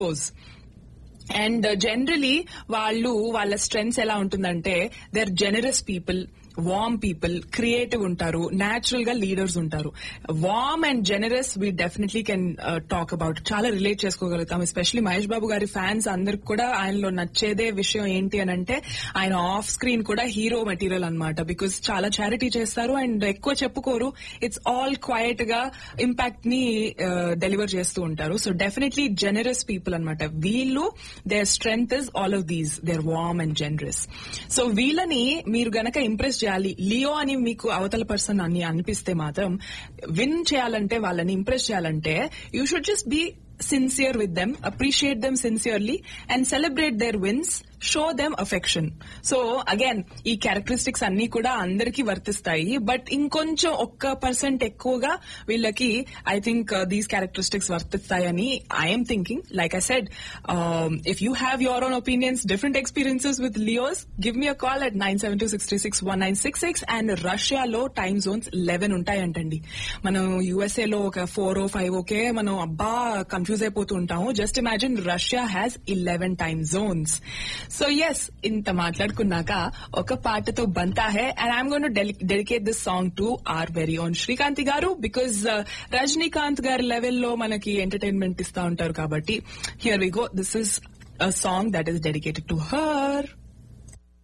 heroes and generally వాళ్ళు వాళ్ళ strengths ఎలా ఉంటుందంటే they are generous people warm people creative ఉంటారు న్యాచురల్ గా లీడర్స్ ఉంటారు warm and generous we definitely can talk about చాలా రిలేట్ చేసుకోగలుగుతాం ఎస్పెషలీ మహేష్ బాబు గారి ఫ్యాన్స్ అందరికి కూడా ఆయనలో నచ్చేదే విషయం ఏంటి అని అంటే ఆయన ఆఫ్ స్క్రీన్ కూడా హీరో మెటీరియల్ అన్నమాట బికాస్ చాలా చారిటీ చేస్తారు అండ్ ఎక్కువ చెప్పుకోరు ఇట్స్ ఆల్ క్వైట్ గా ఇంపాక్ట్ ని డెలివర్ చేస్తూ ఉంటారు సో డెఫినెట్లీ జెనరస్ పీపుల్ అనమాట వీళ్ళు their strength is all of these they're warm and generous so వీళ్ళని మీరు గనక ఇంప్రెస్ చేయాలి లియో అని మీకు అవతల పర్సన్ అని అనిపిస్తే మాత్రం విన్ చేయాలంటే వాళ్ళని ఇంప్రెస్ చేయాలంటే you should just be sincere with them appreciate them sincerely and celebrate their wins show them affection so again ఈ క్యారెక్టరిస్టిక్స్ అన్ని కూడా అందరికీ వర్తిస్తాయి బట్ ఇంకొంచెం ఒక్క పర్సెంట్ ఎక్కువగా వీళ్ళకి ఐ థింక్ దీస్ క్యారెక్టరిస్టిక్స్ వర్తిస్తాయని I'm thinking like I said if you have your own opinions different experiences with Leos give me a call at nine seven two six three six one nine six six and రష్యాలో time zones eleven ఉంటాయంటండి మనం USA లో ఒక four ఓ five okay మనం అబ్బా confuse అయిపోతూ ఉంటాము just imagine Russia has eleven time zones so yes ఇంత మాట్లాడుకున్నాక ఒక పాటతో బంతా hey and I'm gonna dedicate this song to our very own Srikanth గారు బికాజ్ రజనీకాంత్ గారి లెవెల్లో మనకి ఎంటర్టైన్మెంట్ ఇస్తా ఉంటారు కాబట్టి here we go this is a song that is dedicated to her